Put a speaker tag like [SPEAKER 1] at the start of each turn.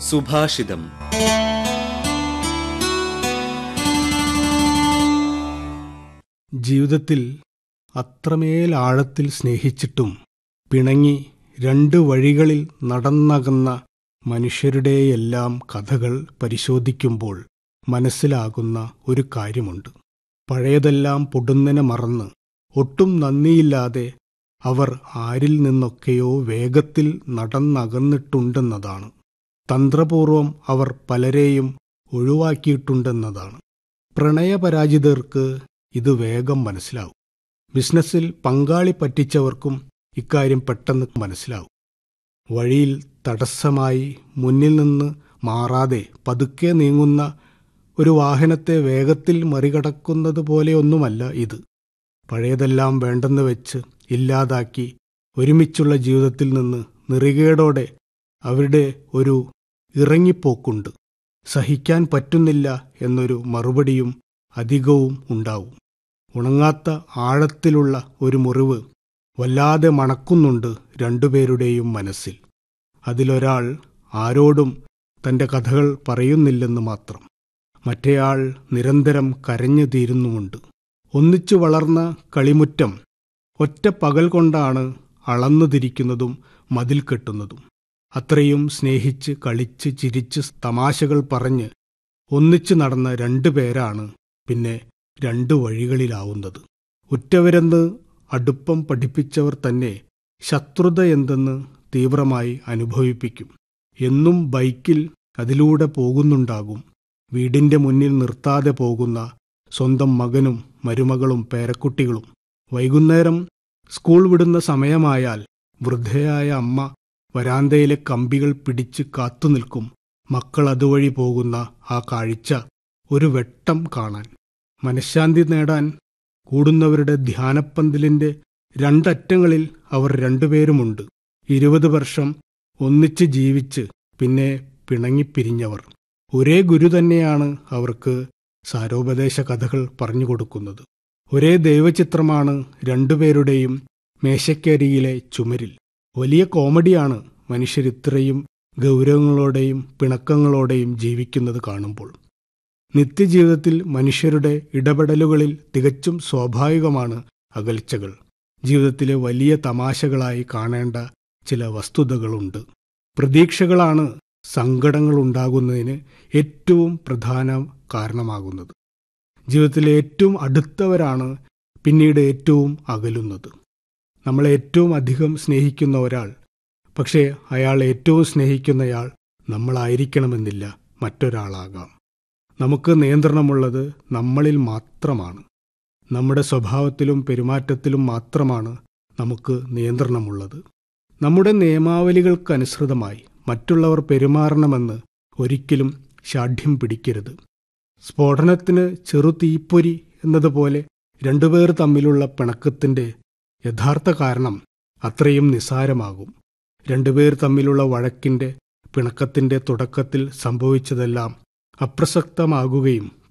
[SPEAKER 1] സുഭാഷിതം
[SPEAKER 2] ജീവിതത്തിൽ അത്രമേൽ ആഴത്തിൽ സ്നേഹിച്ചിട്ടും പിണങ്ങി രണ്ട് വഴികളിൽ നടന്നകന്ന മനുഷ്യരുടെയെല്ലാം കഥകൾ പരിശോധിക്കുമ്പോൾ മനസ്സിലാകുന്ന ഒരു കാര്യമുണ്ട് പഴയതെല്ലാം പൊടുന്നനെ മറന്ന് ഒട്ടും നന്ദിയില്ലാതെ അവർ ആരിൽ നിന്നൊക്കെയോ വേഗത്തിൽ നടന്നകന്നിട്ടുണ്ടെന്നതാണ് തന്ത്രപൂർവം അവർ പലരെയും ഒഴിവാക്കിയിട്ടുണ്ടെന്നതാണ് പ്രണയപരാജിതർക്ക് ഇത് വേഗം മനസ്സിലാവും ബിസിനസ്സിൽ പങ്കാളി പറ്റിച്ചവർക്കും ഇക്കാര്യം പെട്ടെന്ന് മനസ്സിലാവും വഴിയിൽ തടസ്സമായി മുന്നിൽ നിന്ന് മാറാതെ പതുക്കെ നീങ്ങുന്ന ഒരു വാഹനത്തെ വേഗത്തിൽ മറികടക്കുന്നത് പോലെയൊന്നുമല്ല ഇത് പഴയതെല്ലാം വേണ്ടെന്ന് വെച്ച് ഇല്ലാതാക്കി ഒരുമിച്ചുള്ള ജീവിതത്തിൽ നിന്ന് നെറികേടോടെ അവരുടെ ഒരു ഇറങ്ങിപ്പോക്കുണ്ട് സഹിക്കാൻ പറ്റുന്നില്ല എന്നൊരു മറുപടിയും അധികവും ഉണ്ടാവും ഉണങ്ങാത്ത ആഴത്തിലുള്ള ഒരു മുറിവ് വല്ലാതെ മണക്കുന്നുണ്ട് രണ്ടുപേരുടെയും മനസ്സിൽ അതിലൊരാൾ ആരോടും തന്റെ കഥകൾ പറയുന്നില്ലെന്ന് മാത്രം മറ്റേയാൾ നിരന്തരം കരഞ്ഞു തീരുന്നുമുണ്ട് ഒന്നിച്ചു വളർന്ന കളിമുറ്റം ഒറ്റ പകൽ കൊണ്ടാണ് അളന്നു തിരിക്കുന്നതും മതിൽ കെട്ടുന്നതും അത്രയും സ്നേഹിച്ച് കളിച്ച് ചിരിച്ച് തമാശകൾ പറഞ്ഞ് ഒന്നിച്ചു നടന്ന രണ്ടു പേരാണ് പിന്നെ രണ്ടു വഴികളിലാവുന്നത് ഉറ്റവരെന്ന് അടുപ്പം പഠിപ്പിച്ചവർ തന്നെ ശത്രുത എന്തെന്ന് തീവ്രമായി അനുഭവിപ്പിക്കും എന്നും ബൈക്കിൽ അതിലൂടെ പോകുന്നുണ്ടാകും വീടിന്റെ മുന്നിൽ നിർത്താതെ പോകുന്ന സ്വന്തം മകനും മരുമകളും പേരക്കുട്ടികളും വൈകുന്നേരം സ്കൂൾ വിടുന്ന സമയമായാൽ വൃദ്ധയായ അമ്മ വരാന്തയിലെ കമ്പികൾ പിടിച്ച് കാത്തുനിൽക്കും മക്കൾ അതുവഴി പോകുന്ന ആ കാഴ്ച ഒരു വെട്ടം കാണാൻ മനഃശാന്തി നേടാൻ കൂടുന്നവരുടെ ധ്യാനപ്പന്തലിന്റെ രണ്ടറ്റങ്ങളിൽ അവർ രണ്ടുപേരുമുണ്ട് ഇരുപത് വർഷം ഒന്നിച്ച് ജീവിച്ച് പിന്നെ പിണങ്ങിപ്പിരിഞ്ഞവർ ഒരേ ഗുരു തന്നെയാണ് അവർക്ക് സാരോപദേശ കഥകൾ പറഞ്ഞുകൊടുക്കുന്നത് ഒരേ ദൈവചിത്രമാണ് രണ്ടുപേരുടെയും മേശക്കരിയിലെ ചുമരിൽ വലിയ കോമഡിയാണ് മനുഷ്യരിത്രയും ഗൗരവങ്ങളോടെയും പിണക്കങ്ങളോടെയും ജീവിക്കുന്നത് കാണുമ്പോൾ നിത്യജീവിതത്തിൽ മനുഷ്യരുടെ ഇടപെടലുകളിൽ തികച്ചും സ്വാഭാവികമാണ് അകൽച്ചകൾ ജീവിതത്തിലെ വലിയ തമാശകളായി കാണേണ്ട ചില വസ്തുതകളുണ്ട് പ്രതീക്ഷകളാണ് സങ്കടങ്ങൾ ഉണ്ടാകുന്നതിന് ഏറ്റവും പ്രധാന കാരണമാകുന്നത് ജീവിതത്തിലെ ഏറ്റവും അടുത്തവരാണ് പിന്നീട് ഏറ്റവും അകലുന്നത് നമ്മളെ ഏറ്റവും അധികം സ്നേഹിക്കുന്ന ഒരാൾ പക്ഷേ അയാൾ ഏറ്റവും സ്നേഹിക്കുന്നയാൾ നമ്മളായിരിക്കണമെന്നില്ല മറ്റൊരാളാകാം നമുക്ക് നിയന്ത്രണമുള്ളത് നമ്മളിൽ മാത്രമാണ് നമ്മുടെ സ്വഭാവത്തിലും പെരുമാറ്റത്തിലും മാത്രമാണ് നമുക്ക് നിയന്ത്രണമുള്ളത് നമ്മുടെ നിയമാവലികൾക്കനുസൃതമായി മറ്റുള്ളവർ പെരുമാറണമെന്ന് ഒരിക്കലും ഷാഠ്യം പിടിക്കരുത് സ്ഫോടനത്തിന് ചെറു തീപ്പൊരി എന്നതുപോലെ രണ്ടുപേർ തമ്മിലുള്ള പിണക്കത്തിന്റെ യഥാർത്ഥ കാരണം അത്രയും നിസാരമാകും രണ്ടുപേർ തമ്മിലുള്ള വഴക്കിന്റെ പിണക്കത്തിന്റെ തുടക്കത്തിൽ സംഭവിച്ചതെല്ലാം അപ്രസക്തമാകുകയും